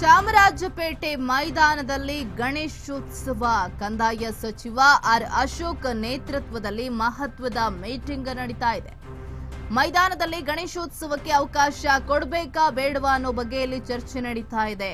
ಚಾಮರಾಜಪೇಟೆ ಮೈದಾನದಲ್ಲಿ ಗಣೇಶೋತ್ಸವ ಕಂದಾಯ ಸಚಿವ ಆರ್ ಅಶೋಕ್ ನೇತೃತ್ವದಲ್ಲಿ ಮಹತ್ವದ ಮೀಟಿಂಗ್ ನಡೀತಾ ಇದೆ ಮೈದಾನದಲ್ಲಿ ಗಣೇಶೋತ್ಸವಕ್ಕೆ ಅವಕಾಶ ಕೊಡಬೇಕಾ ಬೇಡವಾ ಅನ್ನೋ ಬಗ್ಗೆಯಲ್ಲಿ ಚರ್ಚೆ ನಡೀತಾ ಇದೆ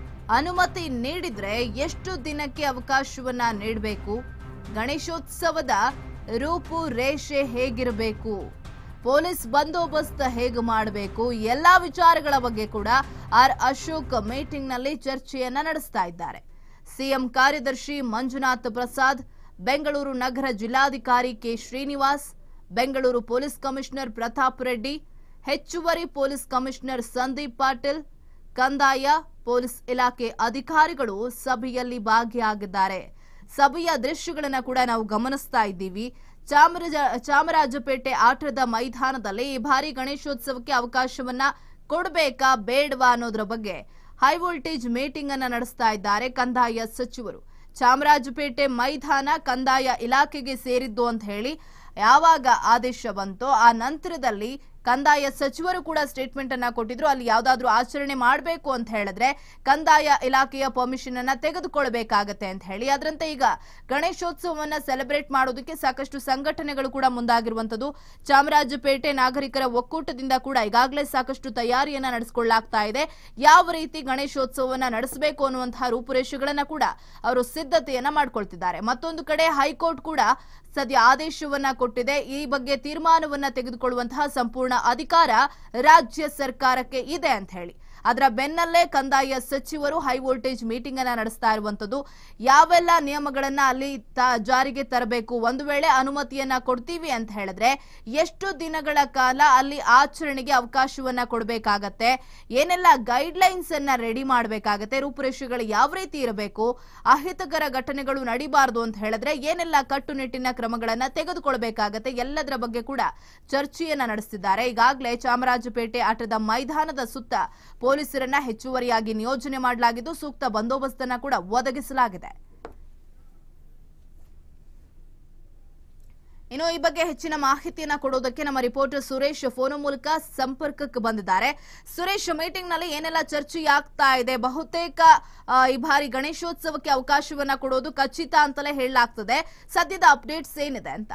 ಅನುಮತಿ ನೀಡಿದ್ರೆ ಎಷ್ಟು ದಿನಕ್ಕೆ ಅವಕಾಶವನ್ನ ನೀಡಬೇಕು ಗಣೇಶೋತ್ಸವದ ರೂಪು ರೇಷೆ ಹೇಗಿರಬೇಕು ಪೊಲೀಸ್ ಬಂದೋಬಸ್ತ್ ಹೇಗೆ ಮಾಡಬೇಕು ಎಲ್ಲಾ ವಿಚಾರಗಳ ಬಗ್ಗೆ ಕೂಡ ಆರ್ ಅಶೋಕ್ ಮೀಟಿಂಗ್ನಲ್ಲಿ ಚರ್ಚೆಯನ್ನ ನಡೆಸ್ತಾ ಇದ್ದಾರೆ ಸಿಎಂ ಕಾರ್ಯದರ್ಶಿ ಮಂಜುನಾಥ್ ಪ್ರಸಾದ್ ಬೆಂಗಳೂರು ನಗರ ಜಿಲ್ಲಾಧಿಕಾರಿ K Srinivas Bengaluru police commissioner Pratap Reddy ಹೆಚ್ಚುವರಿ ಪೊಲೀಸ್ ಕಮಿಷನರ್ ಸಂದೀಪ್ ಪಾಟೀಲ್ ಕಂದಾಯ ಪೊಲೀಸ್ ಇಲಾಖೆ ಅಧಿಕಾರಿಗಳು ಸಭೆಯಲ್ಲಿ ಭಾಗಿಯಾಗಿದ್ದಾರೆ ಸಭೆಯ ದೃಶ್ಯಗಳನ್ನ ಕೂಡ ನಾವು ಗಮನಿಸ್ತಾ ಇದ್ದೀವಿ ಚಾಮರಾಜ ಚಾಮರಾಜಪೇಟೆ ಆಟದ ಮೈದಾನದಲ್ಲಿ ಈ ಬಾರಿ ಗಣೇಶೋತ್ಸವಕ್ಕೆ ಅವಕಾಶವನ್ನ ಕೊಡಬೇಕಾ ಬೇಡವಾ ಅನ್ನೋದ್ರ ಬಗ್ಗೆ ಹೈ ವೋಲ್ಟೇಜ್ ಮೀಟಿಂಗ್ ಅನ್ನ ನಡೆಸ್ತಾ ಇದ್ದಾರೆ ಕಂದಾಯ ಸಚಿವರು ಚಾಮರಾಜಪೇಟೆ ಮೈದಾನ ಕಂದಾಯ ಇಲಾಖೆಗೆ ಸೇರಿದ್ದು ಅಂತ ಹೇಳಿ ಯಾವಾಗ ಆದೇಶ ಬಂತೋ ಆ ನಂತರದಲ್ಲಿ ಕಂದಾಯ ಸಚಿವರು ಕೂಡ ಸ್ಟೇಟ್ಮೆಂಟ್ ಅನ್ನ ಕೊಟ್ಟಿದ್ರು ಅಲ್ಲಿ ಯಾವ್ದಾದ್ರು ಆಚರಣೆ ಮಾಡಬೇಕು ಅಂತ ಹೇಳಿದ್ರೆ ಕಂದಾಯ ಇಲಾಖೆಯ ಪರ್ಮಿಷನ್ ಅನ್ನ ತೆಗೆದುಕೊಳ್ಬೇಕಾಗತ್ತೆ ಅಂತ ಹೇಳಿ ಅದರಂತೆ ಈಗ ಗಣೇಶೋತ್ಸವವನ್ನ ಸೆಲೆಬ್ರೇಟ್ ಮಾಡೋದಕ್ಕೆ ಸಾಕಷ್ಟು ಸಂಘಟನೆಗಳು ಕೂಡ ಮುಂದಾಗಿರುವಂತದ್ದು ಚಾಮರಾಜಪೇಟೆ ನಾಗರಿಕರ ಒಕ್ಕೂಟದಿಂದ ಕೂಡ ಈಗಾಗಲೇ ಸಾಕಷ್ಟು ತಯಾರಿಯನ್ನ ನಡೆಸಿಕೊಳ್ಳಲಾಗ್ತಾ ಇದೆ ಯಾವ ರೀತಿ ಗಣೇಶೋತ್ಸವವನ್ನ ನಡೆಸಬೇಕು ಅನ್ನುವಂತಹ ರೂಪುರೇಷೆಗಳನ್ನ ಕೂಡ ಅವರು ಸಿದ್ಧತೆಯನ್ನ ಮಾಡ್ಕೊಳ್ತಿದ್ದಾರೆ ಮತ್ತೊಂದು ಕಡೆ ಹೈಕೋರ್ಟ್ ಕೂಡ ಸದ್ಯ ಆದೇಶವನ್ನ ಕೊಟ್ಟಿದೆ ಈ ಬಗ್ಗೆ ತೀರ್ಮಾನವನ್ನ ತೆಗೆದುಕೊಳ್ಳುವಂತಹ ಸಂಪೂರ್ಣ ಅಧಿಕಾರ ರಾಜ್ಯ ಸರ್ಕಾರಕ್ಕೆ ಇದೆ ಅಂತ ಹೇಳಿ ಅದರ ಬೆನ್ನಲ್ಲೇ ಕಂದಾಯ ಸಚಿವರು ಹೈ ವೋಲ್ಟೇಜ್ ಮೀಟಿಂಗ್ ಅನ್ನ ನಡೆಸ್ತಾ ಇರುವಂತದ್ದು ಯಾವೆಲ್ಲ ನಿಯಮಗಳನ್ನ ಅಲ್ಲಿ ತ- ಜಾರಿಗೆ ತರಬೇಕು ಒಂದು ವೇಳೆ ಅನುಮತಿಯನ್ನ ಕೊಡ್ತೀವಿ ಅಂತ ಹೇಳಿದ್ರೆ ಎಷ್ಟು ದಿನಗಳ ಕಾಲ ಅಲ್ಲಿ ಆಚರಣೆಗೆ ಅವಕಾಶವನ್ನ ಕೊಡಬೇಕಾಗತ್ತೆ ಏನೆಲ್ಲ ಗೈಡ್ ಲೈನ್ಸ್ ಅನ್ನ ರೆಡಿ ಮಾಡಬೇಕಾಗತ್ತೆ ರೂಪುರೇಷೆಗಳು ಯಾವ ರೀತಿ ಇರಬೇಕು ಅಹಿತಕರ ಘಟನೆಗಳು ನಡಿಬಾರದು ಅಂತ ಹೇಳಿದ್ರೆ ಏನೆಲ್ಲ ಕಟ್ಟುನಿಟ್ಟಿನ ಕ್ರಮಗಳನ್ನ ತೆಗೆದುಕೊಳ್ಬೇಕಾಗತ್ತೆ ಎಲ್ಲದರ ಬಗ್ಗೆ ಕೂಡ ಚರ್ಚೆಯನ್ನ ನಡೆಸಿದ್ದಾರೆ ಈಗಾಗಲೇ ಚಾಮರಾಜಪೇಟೆ ಆಟದ ಮೈದಾನದ ಸುತ್ತ ಪೊಲೀಸರನ್ನ ಹೆಚ್ಚುವರಿಯಾಗಿ ನಿಯೋಜನೆ ಮಾಡಲಾಗಿದ್ದು ಸೂಕ್ತ ಬಂದೋಬಸ್ತನ್ನ ಕೂಡ ಒದಗಿಸಲಾಗಿದೆ ಇನ್ನು ಈ ಬಗ್ಗೆ ಹೆಚ್ಚಿನ ಮಾಹಿತಿಯನ್ನ ಕೊಡೋದಕ್ಕೆ ನಮ್ಮ ರಿಪೋರ್ಟರ್ ಸುರೇಶ್ ಫೋನ್ ಮೂಲಕ ಸಂಪರ್ಕಕ್ಕೆ ಬಂದಿದ್ದಾರೆ ಸುರೇಶ್ ಮೀಟಿಂಗ್ ನಲ್ಲಿ ಏನೆಲ್ಲ ಚರ್ಚೆ ಆಗ್ತಾ ಇದೆ ಬಹುತೇಕ ಆ, ಈ ಬಾರಿ ಗಣೇಶೋತ್ಸವಕ್ಕೆ ಅವಕಾಶವನ್ನ ಕೊಡೋದು ಖಚಿತ ಅಂತಲೇ ಹೇಳಲಾಗ್ತದೆ ಸದ್ಯದ ಅಪ್ಡೇಟ್ಸ್ ಏನಿದೆ ಅಂತ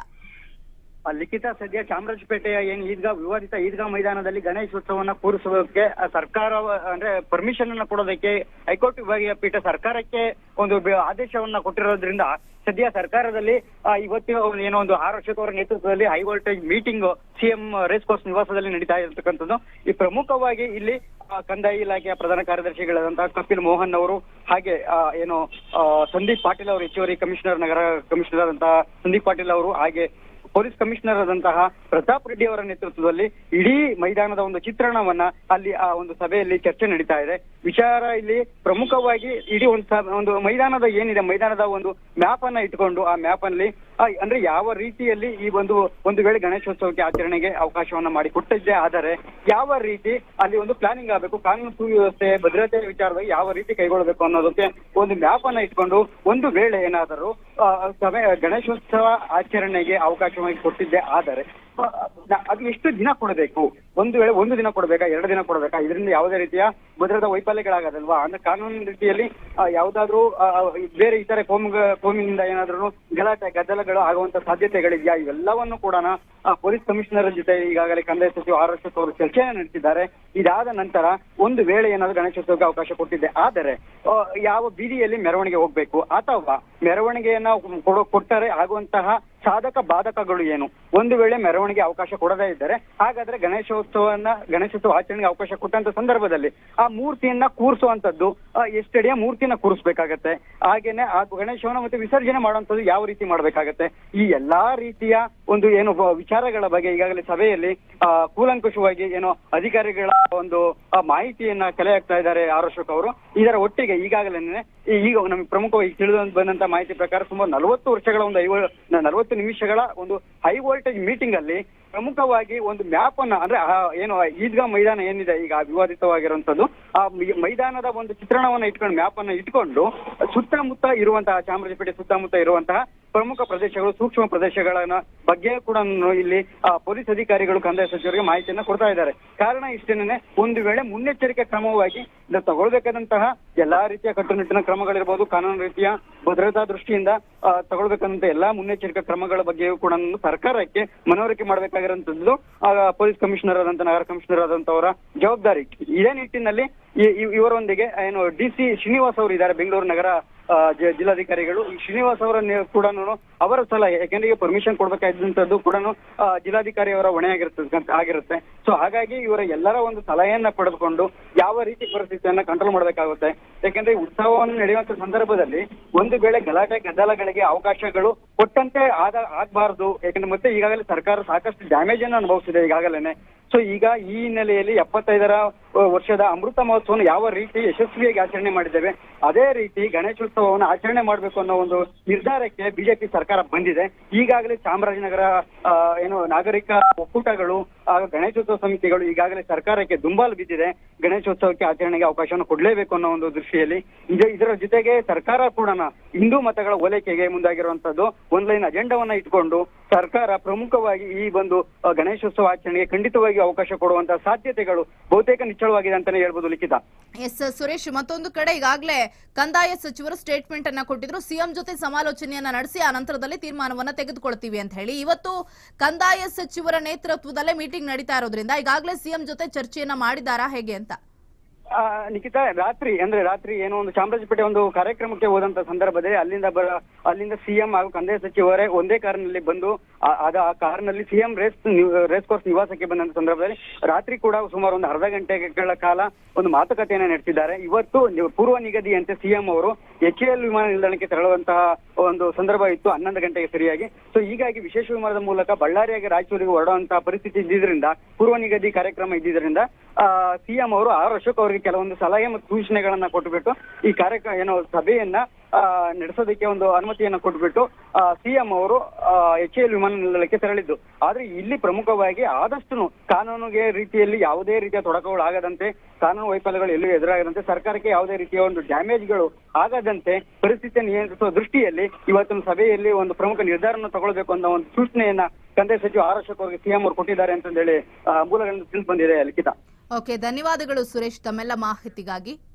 ಆ ಲಿಖಿತ ಸದ್ಯ ಚಾಮರಾಜಪೇಟೆಯ ಏನ್ ಈದ್ಗಾ ವಿವಾದಿತ ಈದ್ಗಾ ಮೈದಾನದಲ್ಲಿ ಗಣೇಶೋತ್ಸವನ್ನ ಕೂರಿಸೋದಕ್ಕೆ ಆ ಸರ್ಕಾರ ಅಂದ್ರೆ ಪರ್ಮಿಷನ್ ಅನ್ನ ಕೊಡೋದಕ್ಕೆ ಹೈಕೋರ್ಟ್ ವಿಭಾಗೀಯ ಪೀಠ ಸರ್ಕಾರಕ್ಕೆ ಒಂದು ಬೆ- ಆದೇಶವನ್ನ ಕೊಟ್ಟಿರೋದ್ರಿಂದ ಸದ್ಯ ಸರ್ಕಾರದಲ್ಲಿ ಆ, ಇವತ್ತಿನ ಒಂದು ಏನೋ ಒಂದು ಆರ್ ಅಶೋಕ್ ಅವರ ನೇತೃತ್ವದಲ್ಲಿ high voltage meeting CM race course ನಿವಾಸದಲ್ಲಿ ನಡೀತಾ ಇರತಕ್ಕಂಥದ್ದು ಈ ಪ್ರಮುಖವಾಗಿ ಇಲ್ಲಿ ಆ, ಕಂದಾಯ ಇಲಾಖೆಯ ಪ್ರಧಾನ ಕಾರ್ಯದರ್ಶಿಗಳಾದಂತಹ ಕಪಿಲ್ ಮೋಹನ್ ಅವರು ಹಾಗೆ ಆ, ಏನು ಆ, ಸಂದೀಪ್ ಪಾಟೀಲ್ ಅವರು ಹೆಚ್ಚುವರಿ ಕಮಿಷನರ್ ನಗರ ಕಮಿಷನರ್ ಆದಂತಹ ಸಂದೀಪ್ ಪಾಟೀಲ್ ಅವರು ಹಾಗೆ ಪೊಲೀಸ್ ಕಮಿಷನರ್ ಆದಂತಹ ಪ್ರತಾಪ್ ರೆಡ್ಡಿ ಅವರ ನೇತೃತ್ವದಲ್ಲಿ ಇಡೀ ಮೈದಾನದ ಒಂದು ಚಿತ್ರಣವನ್ನ ಅಲ್ಲಿ ಆ ಒಂದು ಸಭೆಯಲ್ಲಿ ಚರ್ಚೆ ನಡೀತಾ ಇದೆ ವಿಚಾರ ಇಲ್ಲಿ ಪ್ರಮುಖವಾಗಿ ಇಡೀ ಒಂದು ಸ- ಒಂದು ಮೈದಾನದ ಏನಿದೆ ಮೈದಾನದ ಒಂದು ಮ್ಯಾಪ್ ಅನ್ನ ಇಟ್ಕೊಂಡು ಆ ಮ್ಯಾಪ್ ಅಲ್ಲಿ ಆ, ಅಂದ್ರೆ ಯಾವ ರೀತಿಯಲ್ಲಿ ಈ ಒಂದು ಒಂದು ವೇಳೆ ಗಣೇಶೋತ್ಸವಕ್ಕೆ ಆಚರಣೆಗೆ ಅವಕಾಶವನ್ನ ಮಾಡಿ ಕೊಟ್ಟಿದ್ದೆ ಆದರೆ ಯಾವ ರೀತಿ ಅಲ್ಲಿ ಒಂದು ಪ್ಲಾನಿಂಗ್ ಆಗಬೇಕು ಕಾನೂನು ಸುವ್ಯವಸ್ಥೆ ಭದ್ರತೆ ವಿಚಾರವಾಗಿ ಯಾವ ರೀತಿ ಕೈಗೊಳ್ಳಬೇಕು ಅನ್ನೋದಕ್ಕೆ ಒಂದು ಮ್ಯಾಪ್ ಅನ್ನ ಇಟ್ಕೊಂಡು ಒಂದು ವೇಳೆ ಏನಾದರೂ ಆ, ಸಭೆ ಗಣೇಶೋತ್ಸವ ಆಚರಣೆಗೆ ಅವಕಾಶವಾಗಿ ಕೊಟ್ಟಿದ್ದೆ ಆದರೆ ಆ, ನ- ಅದು ಎಷ್ಟು ದಿನ ಕೊಡಬೇಕು ಒಂದು ವೇಳೆ ಒಂದು ದಿನ ಕೊಡಬೇಕಾ ಎರಡು ದಿನ ಕೊಡಬೇಕಾ ಇದರಿಂದ ಯಾವುದೇ ರೀತಿಯ ಭದ್ರತಾ ವೈಫಲ್ಯಗಳಾಗದಲ್ವಾ ಅಂದ್ರೆ ಕಾನೂನಿನ ರೀತಿಯಲ್ಲಿ ಆ, ಯಾವ್ದಾದ್ರು ಆ, ಬೇರೆ ಇತರೆ ಕೋಮು ಕೋಮಿನಿಂದ ಏನಾದ್ರೂ ಗಲಾಟೆ ಗದ್ದಲಗಳು ಆಗುವಂತ ಸಾಧ್ಯತೆಗಳಿದೆಯಾ ಇವೆಲ್ಲವನ್ನು ಕೂಡ ಆ, ಪೊಲೀಸ್ ಕಮಿಷನರ್ ಜೊತೆ ಈಗಾಗಲೇ ಕಂದಾಯ ಸಚಿವ ಆರ್ ಅಶೋಕ್ ಅವರು ಚರ್ಚೆಯನ್ನು ನಡೆಸಿದ್ದಾರೆ ಇದಾದ ನಂತರ ಒಂದು ವೇಳೆ ಏನಾದ್ರು ಗಣೇಶೋತ್ಸವಕ್ಕೆ ಅವಕಾಶ ಕೊಟ್ಟಿದ್ದೆ ಆದರೆ ಆ, ಯಾವ ಬೀದಿಯಲ್ಲಿ ಮೆರವಣಿಗೆ ಹೋಗ್ಬೇಕು ಅಥವಾ ಮೆರವಣಿಗೆಯನ್ನ ಕೊಡೋ ಕೊಟ್ಟರೆ ಆಗುವಂತಹ ಸಾಧಕ ಬಾಧಕಗಳು ಏನು ಒಂದು ವೇಳೆ ಮೆರವಣಿಗೆ ಅವಕಾಶ ಕೊಡದೇ ಇದ್ದರೆ ಹಾಗಾದ್ರೆ ಗಣೇಶೋತ್ಸವನ್ನ ಗಣೇಶೋತ್ಸವ ಆಚರಣೆಗೆ ಅವಕಾಶ ಕೊಟ್ಟಂತ ಸಂದರ್ಭದಲ್ಲಿ ಆ ಮೂರ್ತಿಯನ್ನ ಕೂರಿಸುವಂತದ್ದು ಎಷ್ಟಡಿಯ ಮೂರ್ತಿನ ಕೂರಿಸ್ಬೇಕಾಗತ್ತೆ ಹಾಗೇನೆ ಆ ಗಣೇಶವನ್ನ ಮತ್ತೆ ವಿಸರ್ಜನೆ ಮಾಡುವಂತದ್ದು ಯಾವ ರೀತಿ ಮಾಡ್ಬೇಕಾಗತ್ತೆ ಈ ಎಲ್ಲಾ ರೀತಿಯ ಒಂದು ಏನು ಬ- ವಿಚಾರಗಳ ಬಗ್ಗೆ ಈಗಾಗಲೇ ಸಭೆಯಲ್ಲಿ ಆ, ಕೂಲಂಕುಷವಾಗಿ ಏನು ಅಧಿಕಾರಿಗಳ ಒಂದು ಆ, ಮಾಹಿತಿಯನ್ನ ಕಲೆ ಹಾಕ್ತಾ ಇದ್ದಾರೆ ಆರ್ ಅಶೋಕ್ ಅವರು ಇದರ ಒಟ್ಟಿಗೆ ಈಗಾಗಲೇ ಈಗ ನಮಗೆ ಪ್ರಮುಖವಾಗಿ ತಿಳಿದು ಬಂದಂತ ಮಾಹಿತಿ ಪ್ರಕಾರ ಸುಮಾರು ನಲವತ್ತು ವರ್ಷಗಳ ಒಂದು ಐವ ನಲವತ್ತು ನಿಮಿಷಗಳ ಒಂದು ಹೈ ವೋಲ್ಟೇಜ್ ಮೀಟಿಂಗ್ ಅಲ್ಲಿ ಪ್ರಮುಖವಾಗಿ ಒಂದು ಮ್ಯಾಪ್ ಅನ್ನ ಅಂದ್ರೆ ಆ ಏನು ಈದ್ಗಾ ಮೈದಾನ ಏನಿದೆ ಈಗ ವಿವಾದಿತವಾಗಿರುವಂತದ್ದು ಆ ಮೈ- ಮೈದಾನದ ಒಂದು ಚಿತ್ರಣವನ್ನ ಇಟ್ಕೊಂಡು ಮ್ಯಾಪ್ ಅನ್ನ ಇಟ್ಕೊಂಡು ಸುತ್ತಮುತ್ತ ಇರುವಂತಹ ಚಾಮರಾಜಪೇಟೆ ಸುತ್ತಮುತ್ತ ಇರುವಂತಹ ಪ್ರಮುಖ ಪ್ರದೇಶಗಳು ಸೂಕ್ಷ್ಮ ಪ್ರದೇಶಗಳನ್ನ ಬಗ್ಗೆ ಕೂಡ ಇಲ್ಲಿ ಆ, ಪೊಲೀಸ್ ಅಧಿಕಾರಿಗಳು ಕಂದಾಯ ಸಚಿವರಿಗೆ ಮಾಹಿತಿಯನ್ನ ಕೊಡ್ತಾ ಇದ್ದಾರೆ ಕಾರಣ ಇಷ್ಟೇನೆ ಒಂದು ವೇಳೆ ಮುನ್ನೆಚ್ಚರಿಕೆ ಕ್ರಮವಾಗಿ ಇದು ತಗೊಳ್ಬೇಕಾದಂತಹ ಎಲ್ಲಾ ರೀತಿಯ ಕಟ್ಟುನಿಟ್ಟಿನ ಕ್ರಮಗಳಿರ್ಬೋದು ಕಾನೂನು ರೀತಿಯ ಭದ್ರತಾ ದೃಷ್ಟಿಯಿಂದ ಆ, ತಗೊಳ್ಬೇಕಾದಂತ ಎಲ್ಲಾ ಮುನ್ನೆಚ್ಚರಿಕಾ ಕ್ರಮಗಳ ಬಗ್ಗೆಯೂ ಕೂಡ ಸರ್ಕಾರಕ್ಕೆ ಮನವರಿಕೆ ಮಾಡಬೇಕಾಗಿರುವಂತದ್ದು ಪೊಲೀಸ್ ಕಮಿಷನರ್ ಆದಂತ ನಗರ ಕಮಿಷನರ್ ಆದಂತವರ ಜವಾಬ್ದಾರಿ ಇದೇ ನಿಟ್ಟಿನಲ್ಲಿ ಈ- ಈ- ಇವರೊಂದಿಗೆ ಏನು ಡಿ ಸಿ ಶ್ರೀನಿವಾಸ್ ಅವರು ಇದ್ದಾರೆ ಬೆಂಗಳೂರು ನಗರ ಆ, ಜ- ಜಿಲ್ಲಾಧಿಕಾರಿಗಳು ಈ ಶ್ರೀನಿವಾಸ್ ಅವರ ಕೂಡ ಅವರ ಸಲಹೆ ಯಾಕೆಂದ್ರೆ ಈಗ ಪರ್ಮಿಷನ್ ಕೊಡ್ಬೇಕಾದಂತದ್ದು ಕೂಡ ಜಿಲ್ಲಾಧಿಕಾರಿ ಅವರ ಹೊಣೆ ಆಗಿರುತ್ತೆ ಆಗಿರುತ್ತೆ ಸೊ ಹಾಗಾಗಿ ಇವರ ಎಲ್ಲರ ಒಂದು ಸಲಹೆಯನ್ನ ಪಡೆದುಕೊಂಡು ಯಾವ ರೀತಿ ಪರಿಸ್ಥಿತಿಯನ್ನ ಕಂಟ್ರೋಲ್ ಮಾಡಬೇಕಾಗುತ್ತೆ ಯಾಕೆಂದ್ರೆ ಈ ಉತ್ಸವವನ್ನು ನಡೆಯುವಂತ ಸಂದರ್ಭದಲ್ಲಿ ಒಂದು ವೇಳೆ ಗಲಾಟೆ ಗದ್ದಲಗಳಿಗೆ ಅವಕಾಶಗಳು ಕೊಟ್ಟಂತೆ ಆದ ಆಗ್ಬಾರ್ದು ಯಾಕಂದ್ರೆ ಮತ್ತೆ ಈಗಾಗಲೇ ಸರ್ಕಾರ ಸಾಕಷ್ಟು ಡ್ಯಾಮೇಜ್ ಅನ್ನು ಅನುಭವಿಸಿದೆ ಈಗಾಗಲೇ ಸೊ ಈಗ ಈ ಹಿನ್ನೆಲೆಯಲ್ಲಿ ಎಪ್ಪತ್ತೈದರ ಆ, ವರ್ಷದ ಅಮೃತ ಮಹೋತ್ಸವವನ್ನು ಯಾವ ರೀತಿ ಯಶಸ್ವಿಯಾಗಿ ಆಚರಣೆ ಮಾಡಿದ್ದೇವೆ ಅದೇ ರೀತಿ ಗಣೇಶೋತ್ಸವವನ್ನು ಆಚರಣೆ ಮಾಡಬೇಕು ಅನ್ನೋ ಒಂದು ನಿರ್ಧಾರಕ್ಕೆ ಬಿಜೆಪಿ ಸರ್ಕಾರ ಬಂದಿದೆ ಈಗಾಗಲೇ ಚಾಮರಾಜನಗರ ಆ, ಏನು ನಾಗರಿಕ ಒಕ್ಕೂಟಗಳು ಹಾಗೂ ಗಣೇಶೋತ್ಸವ ಸಮಿತಿಗಳು ಈಗಾಗಲೇ ಸರ್ಕಾರಕ್ಕೆ ದುಂಬಾಲು ಬಿದ್ದಿದೆ ಗಣೇಶೋತ್ಸವಕ್ಕೆ ಆಚರಣೆಗೆ ಅವಕಾಶವನ್ನು ಕೊಡಲೇಬೇಕು ಅನ್ನೋ ಒಂದು ದೃಷ್ಟಿಯಲ್ಲಿ ಇದೆ ಇದರ ಜೊತೆಗೆ ಸರ್ಕಾರ ಕೂಡ ಹಿಂದೂ ಮತಗಳ ಓಲೈಕೆಗೆ ಮುಂದಾಗಿರುವಂತದ್ದು ಒಂದ್ ಲೈನ್ ಅಜೆಂಡವನ್ನ ಇಟ್ಕೊಂಡು ಸರ್ಕಾರ ಪ್ರಮುಖವಾಗಿ ಈ ಒಂದು ಆ, ಗಣೇಶೋತ್ಸವ ಆಚರಣೆಗೆ ಖಂಡಿತವಾಗಿ ಅವಕಾಶ ಕೊಡುವಂತಹ ಸಾಧ್ಯತೆಗಳು ಬಹುತೇಕ ನಿಚ್ಚಳವಾಗಿದೆ ಅಂತಾನೆ ಹೇಳ್ಬೋದು ಲಿಖಿತ ಎಸ್ ಸುರೇಶ್ ಮತ್ತೊಂದು ಕಡೆ ಈಗಾಗಲೇ ಕಂದಾಯ ಸಚಿವರು ಸ್ಟೇಟ್ಮೆಂಟ್ ಅನ್ನ ಕೊಟ್ಟಿದ್ರು ಸಿಎಂ ಜೊತೆ ಸಮಾಲೋಚನೆಯನ್ನ ನಡೆಸಿ ಆ ನಂತರದಲ್ಲಿ ತೀರ್ಮಾನವನ್ನ ತೆಗೆದುಕೊಳ್ತೀವಿ ಅಂತ ಹೇಳಿ ಇವತ್ತು ಕಂದಾಯ ಸಚಿವರ ನೇತೃತ್ವದಲ್ಲೇ ಮೀಟಿಂಗ್ ನಡೀತಾ ಇರೋದ್ರಿಂದ ಈಗಾಗಲೇ ಸಿಎಂ ಜೊತೆ ಚರ್ಚೆಯನ್ನ ಮಾಡಿದಾರಾ ಹೇಗೆ ಅಂತ ಆ, ನಿಖಿತಾ ರಾತ್ರಿ ಅಂದ್ರೆ ರಾತ್ರಿ ಏನೋ ಒಂದು ಚಾಮರಾಜಪೇಟೆ ಒಂದು ಕಾರ್ಯಕ್ರಮಕ್ಕೆ ಹೋದಂತ ಸಂದರ್ಭದಲ್ಲಿ ಅಲ್ಲಿಂದ ಬರ ಅಲ್ಲಿಂದ ಸಿಎಂ ಹಾಗೂ ಕಂದಾಯ ಸಚಿವರೇ ಒಂದೇ ಕಾರಿನಲ್ಲಿ ಬಂದು ಆ- ಅದ ಆ ಕಾರಿನಲ್ಲಿ ಸಿಎಂ ರೇಸ್ ರೇಸ್ ಕೋರ್ಸ್ ನಿವಾಸಕ್ಕೆ ಬಂದಂತ ಸಂದರ್ಭದಲ್ಲಿ ರಾತ್ರಿ ಕೂಡ ಸುಮಾರು ಒಂದು ಅರ್ಧ ಗಂಟೆಗಳ ಕಾಲ ಒಂದು ಮಾತುಕತೆಯನ್ನ ನಡೆಸಿದ್ದಾರೆ ಇವತ್ತು ನಿ- ಪೂರ್ವ ನಿಗದಿಯಂತೆ ಸಿಎಂ ಅವರು ಎಚ್ ಎಲ್ ವಿಮಾನ ನಿಲ್ದಾಣಕ್ಕೆ ತೆರಳುವಂತಹ ಒಂದು ಸಂದರ್ಭ ಇತ್ತು ಹನ್ನೊಂದು ಗಂಟೆಗೆ ಸರಿಯಾಗಿ ಸೊ ಹೀಗಾಗಿ ವಿಶೇಷ ವಿಮಾನದ ಮೂಲಕ ಬಳ್ಳಾರಿಯಾಗಿ ರಾಯಚೂರಿಗೆ ಹೊರಡುವಂತಹ ಪರಿಸ್ಥಿತಿ ಇದ್ದಿದ್ರಿಂದ ಪೂರ್ವ ನಿಗದಿ ಕಾರ್ಯಕ್ರಮ ಇದ್ದಿದ್ರಿಂದ ಸಿಎಂ ಅವರು ಆರ್ ಅಶೋಕ್ ಅವರಿಗೆ ಕೆಲವೊಂದು ಸಲಹೆ ಮತ್ತು ಸೂಚನೆಗಳನ್ನ ಕೊಟ್ಟುಬಿಟ್ಟು ಈ ಕಾರ್ಯಕ್ರಮ ಏನೋ ಸಭೆಯನ್ನ ಆ, ನಡೆಸೋದಕ್ಕೆ ಒಂದು ಅನುಮತಿಯನ್ನ ಕೊಟ್ಬಿಟ್ಟು ಸಿಎಂ ಅವರು ಎಚ್ ಎಲ್ ವಿಮಾನ ನಿಲ್ದಾಣಕ್ಕೆ ತೆರಳಿದ್ದು ಆದ್ರೆ ಇಲ್ಲಿ ಪ್ರಮುಖವಾಗಿ ಆದಷ್ಟು ಕಾನೂನಿಗೆ ರೀತಿಯಲ್ಲಿ ಯಾವುದೇ ರೀತಿಯ ತೊಡಕುಗಳು ಆಗದಂತೆ ಕಾನೂನು ವೈಫಲ್ಯಗಳು ಎಲ್ಲೂ ಎದುರಾಗದಂತೆ ಸರ್ಕಾರಕ್ಕೆ ಯಾವುದೇ ರೀತಿಯ ಒಂದು ಡ್ಯಾಮೇಜ್ಗಳು ಆಗದಂತೆ ಪರಿಸ್ಥಿತಿ ನಿಯಂತ್ರಿಸುವ ದೃಷ್ಟಿಯಲ್ಲಿ ಇವತ್ತಿನ ಸಭೆಯಲ್ಲಿ ಒಂದು ಪ್ರಮುಖ ನಿರ್ಧಾರವನ್ನು ತಗೊಳ್ಬೇಕು ಅನ್ನೋ ಒಂದು ಸೂಚನೆಯನ್ನ ಕಂದಾಯ ಸಚಿವ ಆರ್ ಅಶೋಕ್ ಅವರಿಗೆ ಸಿಎಂ ಅವರು ಕೊಟ್ಟಿದ್ದಾರೆ ಅಂತಂದೇಳಿ ಆ, ಮೂಲಗಳಿಂದ ತಿಳಿದು ಬಂದಿದೆ ಲಿಖಿತ ಓಕೆ ಧನ್ಯವಾದಗಳು ಸುರೇಶ್ ತಮ್ಮೆಲ್ಲ ಮಾಹಿತಿಗಾಗಿ